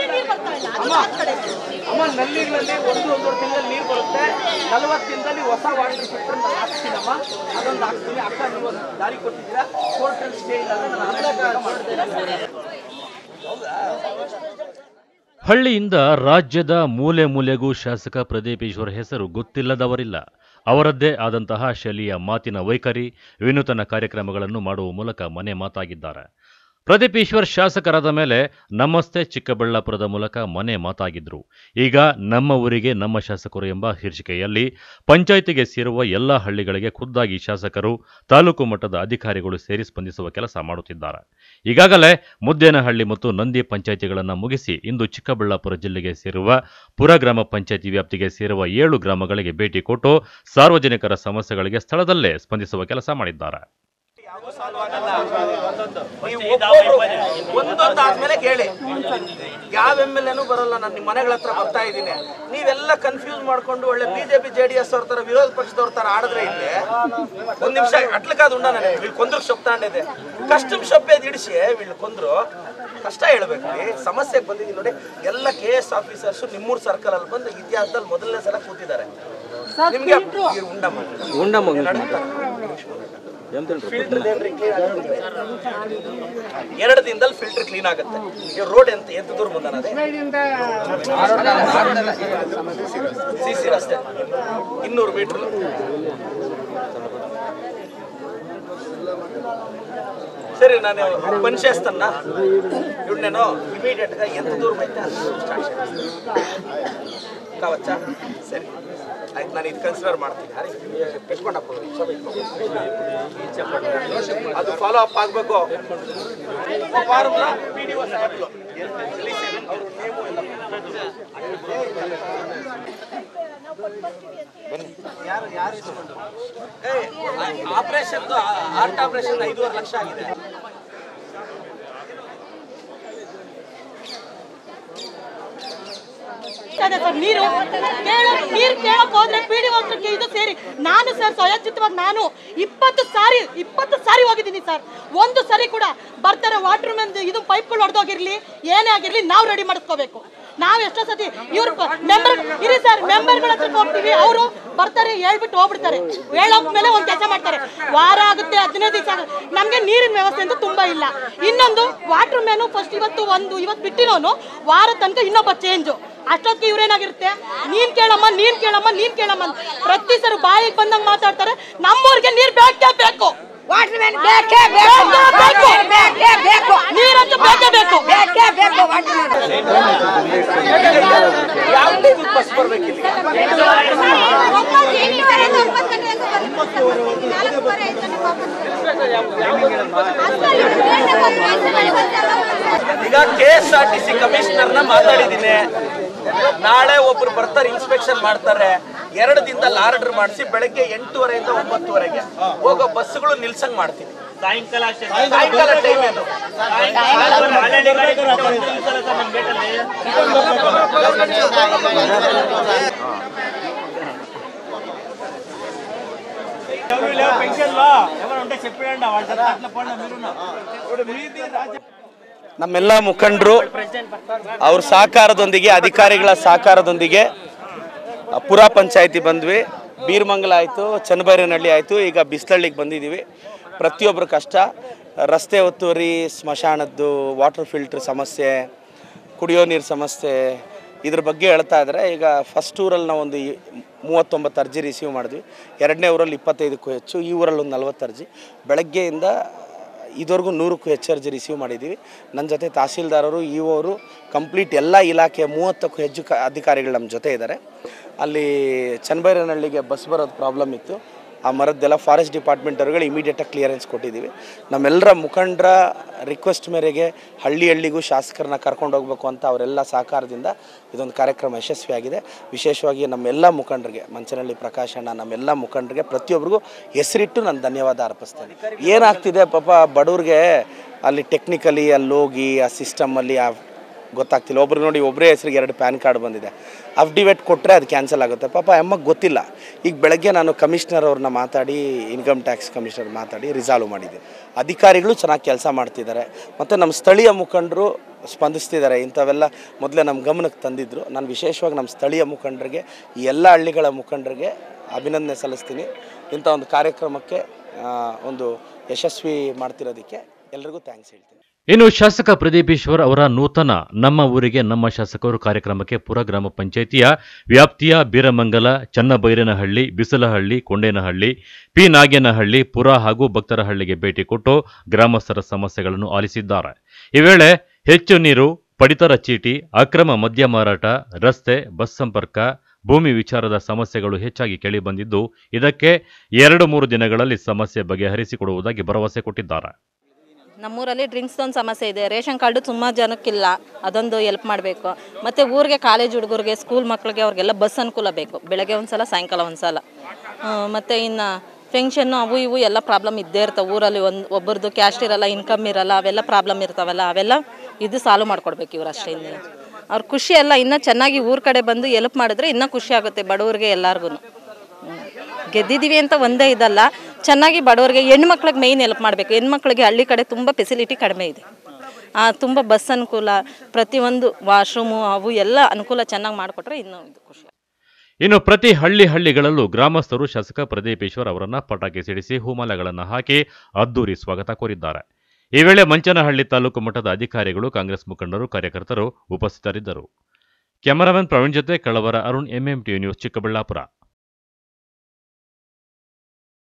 ನೀರು ಬರ್ತಾ ಇಲ್ಲ ಅದು ಆ ಕಡೆ ಅಮ್ಮ ನಲ್ಲಿಗಳಲ್ಲಿ ಒಂದು ಒಂದೂವರೆ ತಿಂಗಳಲ್ಲಿ ನೀರು ಬರುತ್ತೆ ನಲವತ್ತು ದಿನದಲ್ಲಿ ಹೊಸ ವಾಟರ್ ಫಿಲ್ಟರ್ ನಾನು ಹಾಕ್ತೀನಮ್ಮ ಅದೊಂದು ಹಾಕ್ತೀನಿ ಅಕ್ಕ ನೀವು ಒಂದು ದಾರಿ ಕೊಟ್ಟಿದ್ದೀರಾ ಕೋರ್ಟಲ್ಲಿ ಸ್ಟೇ ಇಲ್ಲ ಅಂದ್ರೆ ನಾನು ಅನುಕೂಲ ಮಾಡ್ತೇನೆ ಹಳ್ಳಿಯಿಂದ ರಾಜ್ಯದ ಮೂಲೆ ಮೂಲೆಗೂ ಶಾಸಕ ಪ್ರದೀಪ್ ಈಶ್ವರ್ ಹೆಸರು ಗೊತ್ತಿಲ್ಲದವರಿಲ್ಲ ಅವರದ್ದೇ ಆದಂತಹ ಶೈಲಿಯ ಮಾತಿನ ವೈಖರಿ ವಿನೂತನ ಕಾರ್ಯಕ್ರಮಗಳನ್ನು ಮಾಡುವ ಮೂಲಕ ಮನೆ ಮಾತಾಗಿದ್ದಾರೆ ಪ್ರದೀಪ್ ಈಶ್ವರ್ ಶಾಸಕರಾದ ಮೇಲೆ ನಮಸ್ತೆ ಚಿಕ್ಕಬಳ್ಳಾಪುರದ ಮೂಲಕ ಮನೆ ಮಾತಾಗಿದ್ರು ಈಗ ನಮ್ಮ ಊರಿಗೆ ನಮ್ಮ ಶಾಸಕರು ಎಂಬ ಶೀರ್ಷಿಕೆಯಲ್ಲಿ ಪಂಚಾಯಿತಿಗೆ ಸೇರುವ ಎಲ್ಲ ಹಳ್ಳಿಗಳಿಗೆ ಖುದ್ದಾಗಿ ಶಾಸಕರು ತಾಲೂಕು ಮಟ್ಟದ ಅಧಿಕಾರಿಗಳು ಸೇರಿ ಸ್ಪಂದಿಸುವ ಕೆಲಸ ಮಾಡುತ್ತಿದ್ದಾರೆ ಈಗಾಗಲೇ ಮುದ್ದೇನಹಳ್ಳಿ ಮತ್ತು ನಂದಿ ಪಂಚಾಯಿತಿಗಳನ್ನು ಮುಗಿಸಿ ಇಂದು ಚಿಕ್ಕಬಳ್ಳಾಪುರ ಜಿಲ್ಲೆಗೆ ಸೇರುವ ಪುರ ಗ್ರಾಮ ಪಂಚಾಯಿತಿ ವ್ಯಾಪ್ತಿಗೆ ಸೇರುವ ಏಳು ಗ್ರಾಮಗಳಿಗೆ ಭೇಟಿ ಕೊಟ್ಟು ಸಾರ್ವಜನಿಕರ ಸಮಸ್ಯೆಗಳಿಗೆ ಸ್ಥಳದಲ್ಲೇ ಸ್ಪಂದಿಸುವ ಕೆಲಸ ಮಾಡಿದ್ದಾರೆ ನೀವು ಒಬ್ಬೊಬ್ರು ಒಂದೊಂದು ಆದ್ಮೇಲೆ ಕೇಳಿ ಯಾವ ಎಮ್ ಎಲ್ ಎನೂ ಬರಲ್ಲ ನಾನು ನಿಮ್ಮ ಮನೆಗಳ ಹತ್ರ ಬರ್ತಾ ಇದ್ದೀನಿ ನೀವೆಲ್ಲ ಕನ್ಫ್ಯೂಸ್ ಮಾಡ್ಕೊಂಡು ಒಳ್ಳೆ ಬಿಜೆಪಿ ಜೆ ಡಿ ಎಸ್ ಅವ್ರ ತರ ವಿರೋಧ ಪಕ್ಷದವ್ರ ತರ ಆಡಿದ್ರೆ ಇಲ್ಲಿ ಒಂದ್ ನಿಮಿಷ ಅಟ್ಲಕ್ಕಾದ ಉಂಡ ನನಗೆ వీళ్ళు ಕೊಂದ್ರು ಶೊಪ್ ತಗೊಂಡಿದೆ ಕಸ್ಟಮ್ ಶೊಪ್ಪೇದ್ ಇಡಿಸಿ వీళ్ళు ಕೊಂದ್ರು ಕಷ್ಟ ಹೇಳ್ಬೇಕು ರೀ ಸಮಸ್ಯೆಗೆ ಬಂದಿದ್ದೀನಿ ನೋಡಿ ಎಲ್ಲ ಕೆ ಎಸ್ ಆಫೀಸರ್ಸ್ ನಿಮ್ಮೂರ್ ಸರ್ಕಲ್ ಅಲ್ಲಿ ಬಂದು ಇತಿಹಾಸದಲ್ಲಿ ಮೊದಲನೇ ಸಲ ಕೂತಿದ್ದಾರೆ ನಿಮ್ಗೆ ಉಂಡಮ್ಮ ಫಿಲ್ಟರ್ ಎರಡು ದಿನದಲ್ಲಿ ಫಿಲ್ಟರ್ ಕ್ಲೀನ್ ಆಗುತ್ತೆ ಈಗ ರೋಡ್ ಎಂತ ಎಂತ ದೂರ ಮುಂದಾನದೆ ಸಿ ಸಿ ರಸ್ತೆ ಇನ್ನೂರು ಮೀಟರ್ సరే నేను పని చేస్తున్నా ఇప్పుడు నేను ఇమీడియట్ గా ఎంత దూరం అయితే అంత దూరం స్టార్ట్ చేస్తాను కావచ్చా సరే అయితే ನಾನು ಇದು ಕನ್ಸಿಡರ್ ಮಾಡ್ತೀನಿ ಅರೆ ಪೆಟ್ಕೊಂಡಪ್ಪ ಅದು ಫಾಲೋ ಅಪ್ ಆಗಬೇಕು ಫಾರ್ಮ್ನ ಪಿ ಡಿ ಒ ಯಾರು ಯಾರು ಇಸ್ಕೊಂಡು ಆಪರೇಷನ್ ಹಾರ್ಟ್ ಆಪರೇಷನ್ ಐದೂವರೆ ಲಕ್ಷ ಆಗಿದೆ ಅದೇ ಸರ್ ನೀರು ಕೇಳೋ ನೀರು ಕೇಳಕ್ ಹೋದ್ರೆ ಪಿಡಿ ಹತ್ರಕ್ಕೆ ಇದು ಸೇರಿ ನಾನು ಸರ್ ಸ್ವಯಚಿತವಾಗಿ ನಾನು ಇಪ್ಪತ್ತು ಸಾರಿ ಇಪ್ಪತ್ತು ಸಾರಿ ಹೋಗಿದ್ದೀನಿ ಸರ್ ಒಂದು ಸರಿ ಕೂಡ ಬರ್ತಾರೆ ವಾಟರ್ ಮ್ಯಾನ್ ಇದು ಪೈಪ್ಗಳು ಹೊಡೆದೋಗಿರ್ಲಿ ಏನೇ ಆಗಿರ್ಲಿ ನಾವು ರೆಡಿ ಮಾಡಿಸ್ಕೋಬೇಕು ನಾವು ಎಷ್ಟೋ ಸತಿ ಇವ್ರು ಮೆಂಬರ್ ಇರಿ ಸರ್ ಮೆಂಬರ್ಗಳ ಹತ್ರ ಹೋಗ್ತೀವಿ ಅವರು ಬರ್ತಾರೆ ಹೇಳ್ಬಿಟ್ಟು ಹೋಗ್ಬಿಡ್ತಾರೆ ಹೇಳೋಕ್ ಮೇಲೆ ಒಂದು ಕೆಲಸ ಮಾಡ್ತಾರೆ ವಾರ ಆಗುತ್ತೆ ಹದಿನೈದು ದಿವಸ ಆಗುತ್ತೆ ನಮಗೆ ನೀರಿನ ವ್ಯವಸ್ಥೆ ಅಂತ ತುಂಬಾ ಇಲ್ಲ ಇನ್ನೊಂದು ವಾಟರ್ ಮ್ಯಾನು ಫಸ್ಟ್ ಇವತ್ತು ಒಂದು ಇವತ್ತು ಬಿಟ್ಟಿರೋನು ವಾರ ತನಕ ಇನ್ನೊಬ್ಬ ಚೇಂಜು ಅಷ್ಟೊತ್ತಿಗೆ ಇವ್ರೇನಾಗಿರುತ್ತೆ ನೀನ್ ಕೇಳಮ್ಮ ನೀನ್ ಕೇಳಮ್ಮ ನೀನ್ ಕೇಳಮ್ಮ ಅಂತ ಪ್ರತಿ ಸರಿ ಬಾಯಿಗೆ ಬಂದಂಗ್ ಮಾತಾಡ್ತಾರೆ ನಮ್ಮೂರಿಗೆ ನೀರ್ ಬೇಕೇ ಬೇಕು ವಾಟರ್ ಮ್ಯಾನ್ ಬೇಕೇ ಬೇಕು ಬೇಕೇ ಬೇಕು. ಬೇಕೇ ಬೇಕು ನೀರಂತೂ ಬೇಕೇ ಬೇಕು ಬೇಕೇ ಬೇಕು ವಾಟರ್ ಮ್ಯಾನ್ ಯಾವ ಟೈಮಿಗೆ ಬಸ್ ಬರ್ಬೇಕಿಲ್ಲ ಈಗ K S R T C commissioner ನ ಮಾತಾಡಿದ್ದೀನಿ ನಾಳೆ ಒಬ್ರು ಬರ್ತಾರೆ ಇನ್ಸ್ಪೆಕ್ಷನ್ ಮಾಡ್ತಾರೆ ಎರಡು ದಿನದಲ್ಲಿ ಆರ್ಡರ್ ಮಾಡಿಸಿ ಬೆಳಗ್ಗೆ ಎಂಟೂವರೆಯಿಂದ ಒಂಬತ್ತುವರೆಗೆ ಹೋಗೋ ಬಸ್ಸುಗಳು ನಿಲ್ಸಂಗ್ ಮಾಡ್ತೀನಿ ಸಾಯಂಕಾಲ ಅಷ್ಟೇ ಸಾಯಂಕಾಲ ಟೈಮ್ ಏನು ಹನ್ನೆರಡು ಗಾಡಿ ಕೊಟ್ಟು ಒಂದು ನಿಲ್ಸಲ್ಲ ಸರ್ ನಮ್ಮ ಗೇಟಲ್ಲಿ ఎవరు లేవు పెన్షన్లో ఎవరు ఉంటే చెప్పేయండి వాళ్ళ దగ్గర అట్లా పోండి మీరును ನಮ್ಮೆಲ್ಲ ಮುಖಂಡರು ಅವ್ರ ಸಹಕಾರದೊಂದಿಗೆ ಅಧಿಕಾರಿಗಳ ಸಹಕಾರದೊಂದಿಗೆ ಅ, ಪುರ ಪಂಚಾಯತಿ ಬಂದ್ವಿ ಬೀರ್ಮಂಗಲ ಆಯಿತು ಚನ್ನಬೈರನಹಳ್ಳಿ ಆಯಿತು ಈಗ ಬಿಸ್ಲಳ್ಳಿಗೆ ಬಂದಿದ್ದೀವಿ ಪ್ರತಿಯೊಬ್ಬರ ಕಷ್ಟ ರಸ್ತೆ ಒತ್ತುವರಿ ಸ್ಮಶಾನದ್ದು ವಾಟರ್ ಫಿಲ್ಟರ್ ಸಮಸ್ಯೆ ಕುಡಿಯೋ ನೀರು ಸಮಸ್ಯೆ ಇದ್ರ ಬಗ್ಗೆ ಹೇಳ್ತಾ ಇದ್ದಾರೆ ಈಗ ಫಸ್ಟ್ ಊರಲ್ಲಿ ನಾವು ಒಂದು ಈ- ಮೂವತ್ತೊಂಬತ್ತು ಅರ್ಜಿ ರಿಸೀವ್ ಮಾಡಿದ್ವಿ ಎರಡನೇ ಊರಲ್ಲಿ ಇಪ್ಪತ್ತೈದಕ್ಕೂ ಹೆಚ್ಚು ಈ ಊರಲ್ಲಿ ಒಂದು ನಲ್ವತ್ತು ಅರ್ಜಿ ಬೆಳಗ್ಗೆಯಿಂದ ಇದುವರೆಗೂ ನೂರಕ್ಕೂ ಹೆಚ್ಚು ಅರ್ಜಿ ರಿಸೀವ್ ಮಾಡಿದ್ದೀವಿ ನನ್ನ ಜೊತೆ ತಹಸೀಲ್ದಾರರು ಇ ಅವರು ಕಂಪ್ಲೀಟ್ ಎಲ್ಲ ಇಲಾಖೆಯ ಮೂವತ್ತಕ್ಕೂ ಹೆಚ್ಚು ಕ ಅಧಿಕಾರಿಗಳು ನಮ್ಮ ಜೊತೆ ಇದ್ದಾರೆ ಅಲ್ಲಿ ಚನ್ನಬೈರನಹಳ್ಳಿಗೆ ಬಸ್ ಬರೋದು ಪ್ರಾಬ್ಲಮ್ ಇತ್ತು ಆ ಮರದ್ದೆಲ್ಲ ಫಾರೆಸ್ಟ್ ಡಿಪಾರ್ಟ್ಮೆಂಟ್ ಅವರುಗಳು ಇಮಿಡಿಯೇಟಾಗಿ ಕ್ಲಿಯರೆನ್ಸ್ ಕೊಟ್ಟಿದ್ದೀವಿ ನಮ್ಮೆಲ್ಲರ ಮುಖಂಡರ ರಿಕ್ವೆಸ್ಟ್ ಮೇರೆಗೆ ಹಳ್ಳಿ ಹಳ್ಳಿಗೂ ಶಾಸಕರನ್ನ ಕರ್ಕೊಂಡು ಹೋಗಬೇಕು ಅಂತ ಅವರೆಲ್ಲ ಸಹಕಾರದಿಂದ ಇದೊಂದು ಕಾರ್ಯಕ್ರಮ ಯಶಸ್ವಿಯಾಗಿದೆ ವಿಶೇಷವಾಗಿ ನಮ್ಮೆಲ್ಲ ಮುಖಂಡರಿಗೆ ಮಂಚನಹಳ್ಳಿ ಪ್ರಕಾಶ್ ಅಣ್ಣ ನಮ್ಮೆಲ್ಲ ಮುಖಂಡರಿಗೆ ಪ್ರತಿಯೊಬ್ಬರಿಗೂ ಹೆಸರಿಟ್ಟು ನಾನು ಧನ್ಯವಾದ ಅರ್ಪಿಸ್ತೇನೆ ಏನಾಗ್ತಿದೆ ಪಾಪ ಬಡವ್ರಿಗೆ ಅಲ್ಲಿ ಟೆಕ್ನಿಕಲಿ ಅಲ್ಲಿ ಹೋಗಿ ಆ ಸಿಸ್ಟಮಲ್ಲಿ ಆ ಗೊತ್ತಾಗ್ತಿಲ್ಲ ಒಬ್ರು ನೋಡಿ ಒಬ್ಬರೇ ಹೆಸರಿಗೆ ಎರಡು ಪ್ಯಾನ್ ಕಾರ್ಡ್ ಬಂದಿದೆ ಅಫ್ಡಿವೇಟ್ ಕೊಟ್ಟರೆ ಅದು ಕ್ಯಾನ್ಸಲ್ ಆಗುತ್ತೆ ಪಾಪ ಅಮ್ಮಗೆ ಗೊತ್ತಿಲ್ಲ ಈಗ ಬೆಳಗ್ಗೆ ನಾನು ಕಮಿಷನರ್ ಅವ್ರನ್ನ ಮಾತಾಡಿ ಇನ್ಕಮ್ ಟ್ಯಾಕ್ಸ್ ಕಮಿಷನರ್ ಮಾತಾಡಿ ರಿಸಾಲ್ವ್ ಮಾಡಿದ್ದೆ ಅಧಿಕಾರಿಗಳು ಚೆನ್ನಾಗಿ ಕೆಲಸ ಮಾಡ್ತಿದ್ದಾರೆ ಮತ್ತು ನಮ್ಮ ಸ್ಥಳೀಯ ಮುಖಂಡರು ಸ್ಪಂದಿಸ್ತಿದ್ದಾರೆ ಇಂಥವೆಲ್ಲ ಮೊದಲೇ ನಮ್ಮ ಗಮನಕ್ಕೆ ತಂದಿದ್ದರು ನಾನು ವಿಶೇಷವಾಗಿ ನಮ್ಮ ಸ್ಥಳೀಯ ಮುಖಂಡರಿಗೆ ಈ ಎಲ್ಲ ಹಳ್ಳಿಗಳ ಮುಖಂಡರಿಗೆ ಅಭಿನಂದನೆ ಸಲ್ಲಿಸ್ತೀನಿ ಇಂಥ ಒಂದು ಕಾರ್ಯಕ್ರಮಕ್ಕೆ ಆ, ಒಂದು ಯಶಸ್ವಿ ಮಾಡ್ತಿರೋದಕ್ಕೆ ಎಲ್ರಿಗೂ ಥ್ಯಾಂಕ್ಸ್ ಹೇಳ್ತೀನಿ ಇನ್ನು ಶಾಸಕ ಪ್ರದೀಪೇಶ್ವರ್ ಅವರ ನೂತನ ನಮ್ಮ ಊರಿಗೆ ನಮ್ಮ ಶಾಸಕರು ಕಾರ್ಯಕ್ರಮಕ್ಕೆ ಪುರ ಗ್ರಾಮ ಪಂಚಾಯಿತಿಯ ವ್ಯಾಪ್ತಿಯ ಬೀರಮಂಗಲ ಚನ್ನಬೈರನಹಳ್ಳಿ ಬಿಸಲಹಳ್ಳಿ ಕೊಂಡೇನಹಳ್ಳಿ ಪಿ ನಾಗೇನಹಳ್ಳಿ ಪುರ ಹಾಗೂ ಭಕ್ತರಹಳ್ಳಿಗೆ ಭೇಟಿ ಕೊಟ್ಟು ಗ್ರಾಮಸ್ಥರ ಸಮಸ್ಯೆಗಳನ್ನು ಆಲಿಸಿದ್ದಾರೆ ಈ ವೇಳೆ ಹೆಚ್ಚು ನೀರು ಪಡಿತರ ಚೀಟಿ ಅಕ್ರಮ ಮದ್ಯ ಮಾರಾಟ ರಸ್ತೆ ಬಸ್ ಸಂಪರ್ಕ ಭೂಮಿ ವಿಚಾರದ ಸಮಸ್ಯೆಗಳು ಹೆಚ್ಚಾಗಿ ಕೇಳಿಬಂದಿದ್ದು ಇದಕ್ಕೆ ಎರಡು ಮೂರು ದಿನಗಳಲ್ಲಿ ಸಮಸ್ಯೆ ಬಗೆಹರಿಸಿಕೊಡುವುದಾಗಿ ಭರವಸೆ ಕೊಟ್ಟಿದ್ದಾರೆ ನಮ್ಮೂರಲ್ಲಿ ಡ್ರಿಂಕ್ಸ್ ಒಂದು ಸಮಸ್ಯೆ ಇದೆ ರೇಷನ್ ಕಾರ್ಡು ತುಂಬ ಜನಕ್ಕಿಲ್ಲ ಅದೊಂದು ಹೆಲ್ಪ್ ಮಾಡಬೇಕು ಮತ್ತು ಊರಿಗೆ ಕಾಲೇಜ್ ಹುಡುಗರಿಗೆ ಸ್ಕೂಲ್ ಮಕ್ಕಳಿಗೆ ಅವ್ರಿಗೆಲ್ಲ ಬಸ್ ಅನುಕೂಲ ಬೇಕು ಬೆಳಗ್ಗೆ ಒಂದು ಸಲ ಸಾಯಂಕಾಲ ಒಂದು ಸಲ ಮತ್ತು ಇನ್ನು ಫೆನ್ಷನ್ನು ಅವು ಇವು ಎಲ್ಲ ಪ್ರಾಬ್ಲಮ್ ಇದ್ದೇ ಇರ್ತವೆ ಊರಲ್ಲಿ ಒಂದು ಒಬ್ಬರದು ಕ್ಯಾಸ್ಟ್ ಇರಲ್ಲ ಇನ್ಕಮ್ ಇರಲ್ಲ ಅವೆಲ್ಲ ಪ್ರಾಬ್ಲಮ್ ಇರ್ತಾವಲ್ಲ ಅವೆಲ್ಲ ಇದು ಸಾಲ್ವ್ ಮಾಡ್ಕೊಡ್ಬೇಕು ಇವ್ರು ಅಷ್ಟೇ ಇನ್ನು ಅವ್ರ ಖುಷಿ ಎಲ್ಲ ಇನ್ನೂ ಚೆನ್ನಾಗಿ ಊರ ಕಡೆ ಬಂದು ಎಲ್ಪ್ ಮಾಡಿದ್ರೆ ಇನ್ನೂ ಖುಷಿ ಆಗುತ್ತೆ ಬಡವ್ರಿಗೆ ಎಲ್ಲರಿಗೂ ಗೆದ್ದಿದ್ದೀವಿ ಅಂತ ಒಂದೇ ಇದಲ್ಲ ಚೆನ್ನಾಗಿ ಬಡವರಿಗೆ ಹೆಣ್ಮಕ್ಳಿಗೆ ಮೇಯ್ನ್ ಹೆಲ್ಪ್ ಮಾಡಬೇಕು ಹೆಣ್ಮಕ್ಳಿಗೆ ಹಳ್ಳಿ ಕಡೆ ತುಂಬ ಫೆಸಿಲಿಟಿ ಕಡಿಮೆ ಇದೆ ಆ, ತುಂಬ ಬಸ್ ಅನುಕೂಲ ಪ್ರತಿಯೊಂದು ವಾಶ್ರೂಮು ಅವು ಎಲ್ಲ ಅನುಕೂಲ ಚೆನ್ನಾಗಿ ಮಾಡಿಕೊಟ್ರೆ ಇನ್ನೂ ಇದು ಖುಷಿ ಇನ್ನು ಪ್ರತಿ ಹಳ್ಳಿ ಹಳ್ಳಿಗಳಲ್ಲೂ ಗ್ರಾಮಸ್ಥರು ಶಾಸಕ ಪ್ರದೀಪೇಶ್ವರ್ ಅವರನ್ನ ಪಟಾಕಿ ಸಿಡಿಸಿ ಹೂಮಾಲೆಗಳನ್ನು ಹಾಕಿ ಅದ್ದೂರಿ ಸ್ವಾಗತ ಕೋರಿದ್ದಾರೆ ಈ ವೇಳೆ ಮಂಚನಹಳ್ಳಿ ತಾಲೂಕು ಮಟ್ಟದ ಅಧಿಕಾರಿಗಳು ಕಾಂಗ್ರೆಸ್ ಮುಖಂಡರು ಕಾರ್ಯಕರ್ತರು ಉಪಸ್ಥಿತರಿದ್ದರು ಕ್ಯಾಮರಾಮನ್ ಪ್ರವೀಣ್ ಜೊತೆ ಕಳವರ ಅರುಣ್ ಎಂಎಂಟಿ ನ್ಯೂಸ್ ಚಿಕ್ಕಬಳ್ಳಾಪುರ